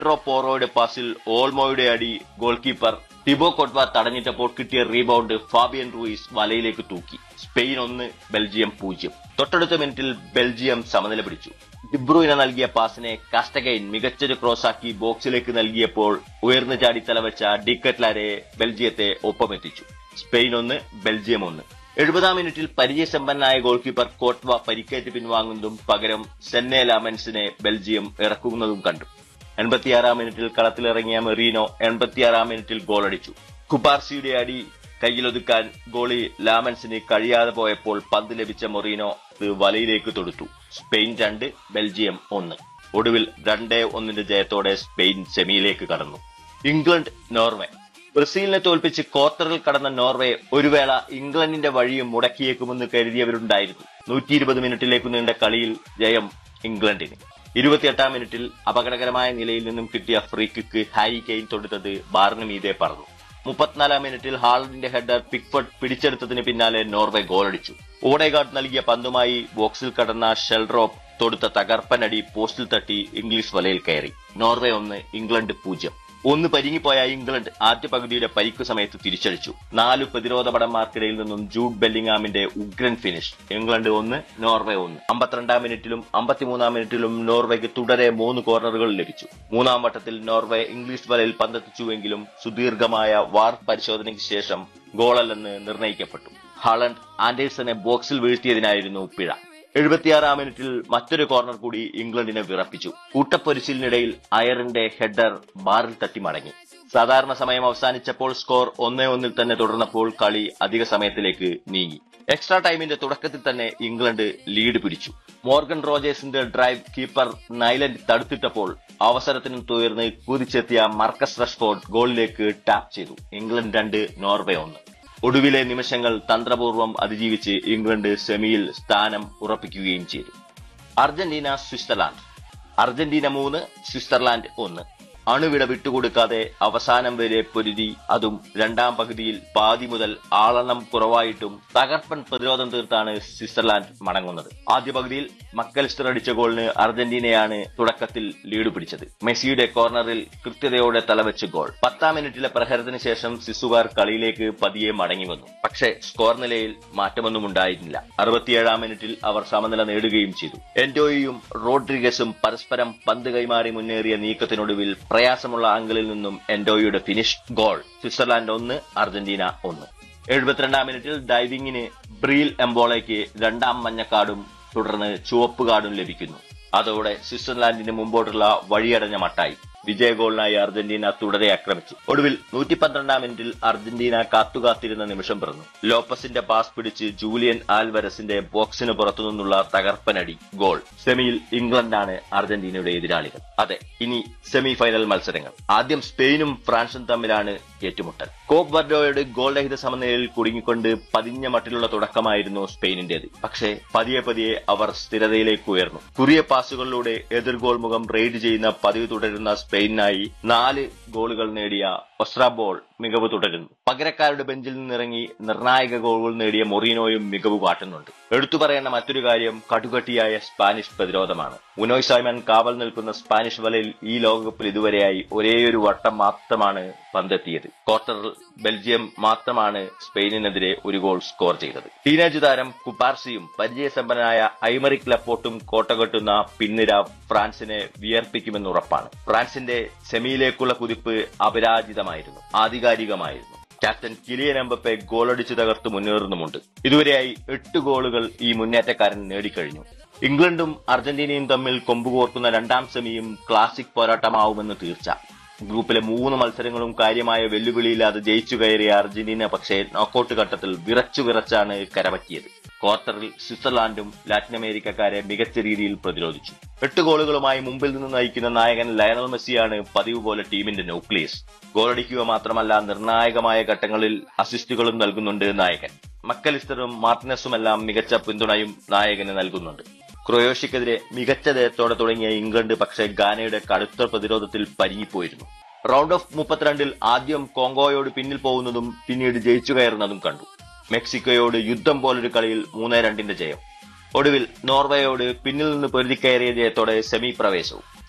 petro പോറോയുടെ പാസിൽ ഓൾമോയുടെ അടി goal keeper ടിബോ കൊട്വ തടഞ്ഞിട്ടപ്പോൾ കിട്ടിയ rebound Fabian Reus വലയിലേക്ക് തൂക്കി സ്പെയിൻ ഒന്ന് ബെൽജിയം പൂജ്യം തൊട്ടടുത്ത മിനിറ്റിൽ ബെൽജിയം സമനില പിടിച്ചു ഡിബ്രൂയിന നൽകിയ പാസിനെ കാസ്റ്റഗൈൻ മികച്ചൊരു ക്രോസാക്കി ബോക്സിലേക്ക് നൽകിയപ്പോൾ ഉയർന്നു ചാടി തലവെച്ച ഡിക്കറ്റ്ലാരെ ബെൽജിയത്തെ ഒപ്പമെത്തിച്ചു സ്പെയിൻ ഒന്ന് ബെൽജിയം ഒന്ന് എഴുപതാം മിനിറ്റിൽ പരിചയസമ്പന്നനായ ഗോൾ കീപ്പർ കോട്വ പരിക്കേറ്റ് പിൻവാങ്ങുന്നതും പകരം സെന്നെ ലാമൻസിനെ ബെൽജിയം ഇറക്കുന്നതും കണ്ടു എൺപത്തിയാറാം മിനിറ്റിൽ കളത്തിലിറങ്ങിയ മെറീനോ എൺപത്തിയാറാം മിനിറ്റിൽ ഗോളടിച്ചു കുപാർസിയുടെ അടി കയ്യിലൊതുക്കാൻ ഗോളി ലാമൻസിന് കഴിയാതെ പോയപ്പോൾ പന്ത് ലഭിച്ച മൊറീനോ ഇത് വലയിലേക്ക് തൊടുത്തു സ്പെയിൻ രണ്ട് ബെൽജിയം ഒന്ന് ഒടുവിൽ രണ്ടേ ഒന്നിന്റെ ജയത്തോടെ സ്പെയിൻ സെമിയിലേക്ക് കടന്നു ഇംഗ്ലണ്ട് നോർവേ ബ്രസീലിനെ തോൽപ്പിച്ച് ക്വാർട്ടറിൽ കടന്ന നോർവേ ഒരു വേള ഇംഗ്ലണ്ടിന്റെ വഴിയും മുടക്കിയേക്കുമെന്ന് കരുതിയവരുണ്ടായിരുന്നു നൂറ്റി ഇരുപത് മിനിറ്റിലേക്ക് നീണ്ട കളിയിൽ ജയം ഇംഗ്ലണ്ടിന് ഇരുപത്തിയെട്ടാം മിനിറ്റിൽ അപകടകരമായ നിലയിൽ നിന്നും കിട്ടിയ ഫ്രീ കിക്ക് ഹാരി കെയിൻ തൊടുത്തത് ബാറിന് മീതെ പറന്നു മുപ്പത്തിനാലാം മിനിറ്റിൽ ഹാളണ്ടിന്റെ ഹെഡർ പിക്ഫർഡ് പിടിച്ചെടുത്തതിന് പിന്നാലെ നോർവേ ഗോളടിച്ചു ഓഡേഗാർഡ് നൽകിയ പന്തുമായി ബോക്സിൽ കടന്ന ഷെൽറോപ്പ് തൊടുത്ത തകർപ്പനടി പോസ്റ്റിൽ തട്ടി ഇംഗ്ലീഷ് വലയിൽ കയറി നോർവേ ഒന്ന് ഇംഗ്ലണ്ട് പൂജ്യം ഒന്ന് പരിങ്ങിപ്പോയ ഇംഗ്ലണ്ട് ആദ്യ പകുതിയുടെ പരിക്കു സമയത്ത് തിരിച്ചടിച്ചു നാല് പ്രതിരോധ പടന്മാർക്കിടയിൽ നിന്നും ജൂഡ് ബെല്ലിംഗാമിന്റെ ഉഗ്രൻ ഫിനിഷ് ഇംഗ്ലണ്ട് ഒന്ന് നോർവേ ഒന്ന് അമ്പത്തിരണ്ടാം മിനിറ്റിലും അമ്പത്തിമൂന്നാം മിനിറ്റിലും നോർവേക്ക് തുടരെ മൂന്ന് കോർണറുകൾ ലഭിച്ചു മൂന്നാം വട്ടത്തിൽ നോർവേ ഇംഗ്ലീഷ് വലയിൽ പന്തെത്തിച്ചുവെങ്കിലും സുദീർഘമായ വാർ പരിശോധനയ്ക്ക് ശേഷം ഗോളല്ലെന്ന് നിർണയിക്കപ്പെട്ടു ഹാളണ്ട് ആൻഡേഴ്സനെ ബോക്സിൽ വീഴ്ത്തിയതിനായിരുന്നു പിഴ എഴുപത്തിയാറാം മിനിറ്റിൽ മറ്റൊരു കോർണർ കൂടി ഇംഗ്ലണ്ടിനെ വിറപ്പിച്ചു കൂട്ടപ്പൊരിച്ചിലിനിടയിൽ അയറിന്റെ ഹെഡർ ബാറിൽ തട്ടി മടങ്ങി സാധാരണ സമയം അവസാനിച്ചപ്പോൾ സ്കോർ ഒന്നേ ഒന്നിൽ തന്നെ തുടർന്നപ്പോൾ കളി അധിക സമയത്തിലേക്ക് നീങ്ങി എക്സ്ട്രാ ടൈമിന്റെ തുടക്കത്തിൽ തന്നെ ഇംഗ്ലണ്ട് ലീഡ് പിടിച്ചു മോർഗൻ റോജേഴ്സിന്റെ ഡ്രൈവ് കീപ്പർ നൈലൻഡ് തടുത്തിട്ടപ്പോൾ അവസരത്തിന് തുയർന്ന് കുതിച്ചെത്തിയ മർക്കസ് റഷ്ഫോർഡ് ഗോളിലേക്ക് ടാപ്പ് ചെയ്തു ഇംഗ്ലണ്ട് രണ്ട് നോർവേ ഒന്ന് ഒടുവിലെ നിമിഷങ്ങൾ തന്ത്രപൂർവ്വം അതിജീവിച്ച് ഇംഗ്ലണ്ട് സെമിയിൽ സ്ഥാനം ഉറപ്പിക്കുകയും ചെയ്തു അർജന്റീന സ്വിറ്റ്സർലാൻഡ് അർജന്റീന മൂന്ന് സ്വിറ്റ്സർലാൻഡ് ഒന്ന് അണുവിട വിട്ടുകൊടുക്കാതെ അവസാനം വരെ പൊരുതി അതും രണ്ടാം പകുതിയിൽ പാതി മുതൽ ആളെണ്ണം കുറവായിട്ടും തകർപ്പൻ പ്രതിരോധം തീർത്താണ് സ്വിറ്റ്സർലാൻഡ് മടങ്ങുന്നത് ആദ്യ പകുതിയിൽ മക്കലിസ്റ്റർ അടിച്ച ഗോളിന് അർജന്റീനയാണ് തുടക്കത്തിൽ ലീഡ് പിടിച്ചത് മെസ്സിയുടെ കോർണറിൽ കൃത്യതയോടെ തലവെച്ച് ഗോൾ പത്താം മിനിറ്റിലെ പ്രഹരത്തിന് ശേഷം സിസുകാർ കളിയിലേക്ക് പതിയെ മടങ്ങി വന്നു പക്ഷേ സ്കോർ നിലയിൽ മാറ്റമൊന്നും ഉണ്ടായിരുന്നില്ല അറുപത്തിയേഴാം മിനിറ്റിൽ അവർ സമനില നേടുകയും ചെയ്തു എൻഡോയും റോഡ്രിഗസും പരസ്പരം പന്ത് കൈമാറി മുന്നേറിയ നീക്കത്തിനൊടുവിൽ പ്രയാസമുള്ള ആംഗിളിൽ നിന്നും എൻഡോയുടെ ഫിനിഷ് ഗോൾ സ്വിറ്റ്സർലാൻഡ് ഒന്ന് അർജന്റീന ഒന്ന് എഴുപത്തിരണ്ടാം മിനിറ്റിൽ ഡൈവിംഗിന് ബ്രീൽ എംബോളയ്ക്ക് രണ്ടാം മഞ്ഞക്കാർഡും തുടർന്ന് ചുവപ്പ് കാർഡും ലഭിക്കുന്നു അതോടെ സ്വിറ്റ്സർലാൻഡിന് മുമ്പോട്ടുള്ള വഴിയടഞ്ഞ മട്ടായി വിജയ ഗോളിനായി അർജന്റീന തുടരെ ആക്രമിച്ചു ഒടുവിൽ നൂറ്റി പന്ത്രണ്ടാം മിനിറ്റിൽ അർജന്റീന കാത്തുകാത്തിരുന്ന നിമിഷം പിറന്നു ലോപ്പസിന്റെ പാസ് പിടിച്ച് ജൂലിയൻ ആൽവരസിന്റെ ബോക്സിന് പുറത്തുനിന്നുള്ള തകർപ്പനടി ഗോൾ സെമിയിൽ ഇംഗ്ലണ്ടാണ് അർജന്റീനയുടെ എതിരാളികൾ അതെ ഇനി സെമി ഫൈനൽ മത്സരങ്ങൾ ആദ്യം സ്പെയിനും ഫ്രാൻസും തമ്മിലാണ് ഏറ്റുമുട്ടൽ കോപ്പ് വർഡോയുടെ ഗോൾ രഹിത സമനിലയിൽ കുടുങ്ങിക്കൊണ്ട് പതിഞ്ഞ മട്ടിലുള്ള തുടക്കമായിരുന്നു സ്പെയിനിന്റേത് പക്ഷേ പതിയെ പതിയെ അവർ സ്ഥിരതയിലേക്ക് ഉയർന്നു കുറിയ പാസുകളിലൂടെ എതിർ ഗോൾ മുഖം റെയ്ഡ് ചെയ്യുന്ന പതിവ് തുടരുന്ന സ്പെയിനിനായി നാല് ഗോളുകൾ നേടിയ ഒസ്രാബോൾ മികവ് തുടരുന്നു പകരക്കാരുടെ ബെഞ്ചിൽ നിന്നിറങ്ങി നിർണായക ഗോളുകൾ നേടിയ മൊറീനോയും മികവ് കാട്ടുന്നുണ്ട് എടുത്തു പറയേണ്ട മറ്റൊരു കാര്യം കടുകട്ടിയായ സ്പാനിഷ് പ്രതിരോധമാണ് ഉനോയ് സൈമൻ കാവൽ നിൽക്കുന്ന സ്പാനിഷ് വലയിൽ ഈ ലോകകപ്പിൽ ഇതുവരെയായി ഒരേയൊരു വട്ടം മാത്രമാണ് പന്തെത്തിയത് ക്വാർട്ടറിൽ ബെൽജിയം മാത്രമാണ് സ്പെയിനിനെതിരെ ഒരു ഗോൾ സ്കോർ ചെയ്തത് ടീനേജ് താരം കുപാർസിയും പരിചയസമ്പന്നനായ ഐമറിക് ലപ്പോർട്ടും കോട്ടകെട്ടുന്ന പിന്നിര ഫ്രാൻസിനെ വിയർപ്പിക്കുമെന്ന് ഉറപ്പാണ് ഫ്രാൻസിന്റെ സെമിയിലേക്കുള്ള കുതിപ്പ് അപരാജിതമായിരുന്നു ആധികാരികമായിരുന്നു ക്യാപ്റ്റൻ കിലിയൻ എംബപ്പെ ഗോളടിച്ച് തകർത്ത് മുന്നേറുന്നുമുണ്ട് ഇതുവരെയായി എട്ട് ഗോളുകൾ ഈ മുന്നേറ്റക്കാരൻ നേടിക്കഴിഞ്ഞു ഇംഗ്ലണ്ടും അർജന്റീനയും തമ്മിൽ കൊമ്പുകോർക്കുന്ന രണ്ടാം സെമിയും ക്ലാസിക് പോരാട്ടമാവുമെന്ന് തീർച്ച ഗ്രൂപ്പിലെ മൂന്ന് മത്സരങ്ങളും കാര്യമായ വെല്ലുവിളിയില്ലാതെ ജയിച്ചു കയറിയ അർജന്റീന പക്ഷേ നോക്കൌട്ട് ഘട്ടത്തിൽ വിറച്ചു വിറച്ചാണ് കരപറ്റിയത് ക്വാർട്ടറിൽ സ്വിറ്റ്സർലാൻഡും ലാറ്റിൻ അമേരിക്കക്കാരെ മികച്ച രീതിയിൽ പ്രതിരോധിച്ചു എട്ട് ഗോളുകളുമായി മുമ്പിൽ നിന്ന് നയിക്കുന്ന നായകൻ ലയണൽ മെസ്സിയാണ് പതിവ് പോലെ ടീമിന്റെ ന്യൂക്ലിയസ് ഗോളടിക്കുക മാത്രമല്ല നിർണായകമായ ഘട്ടങ്ങളിൽ അസിസ്റ്റുകളും നൽകുന്നുണ്ട് നായകൻ മക്കലിസ്റ്ററും മാർട്ടിനസുമെല്ലാം മികച്ച പിന്തുണയും നായകന് നൽകുന്നുണ്ട് ക്രൊയേഷ്യക്കെതിരെ മികച്ച ജയത്തോടെ തുടങ്ങിയ ഇംഗ്ലണ്ട് പക്ഷേ ഗാനയുടെ കടുത്ത പ്രതിരോധത്തിൽ പരിങ്ങിപ്പോയിരുന്നു റൗണ്ട് ഓഫ് മുപ്പത്തിരണ്ടിൽ ആദ്യം കോങ്കോയോട് പിന്നിൽ പോകുന്നതും പിന്നീട് ജയിച്ചു കയറുന്നതും കണ്ടു മെക്സിക്കോയോട് യുദ്ധം പോലൊരു കളിയിൽ മൂന്നേ രണ്ടിന്റെ ജയം ഒടുവിൽ നോർവേയോട് പിന്നിൽ നിന്ന് പൊരുതിക്കയറിയ ജയത്തോടെ സെമി പ്രവേശവും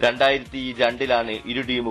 രണ്ടായിരത്തി രണ്ടിലാണ് ഇരു ടീമുകളും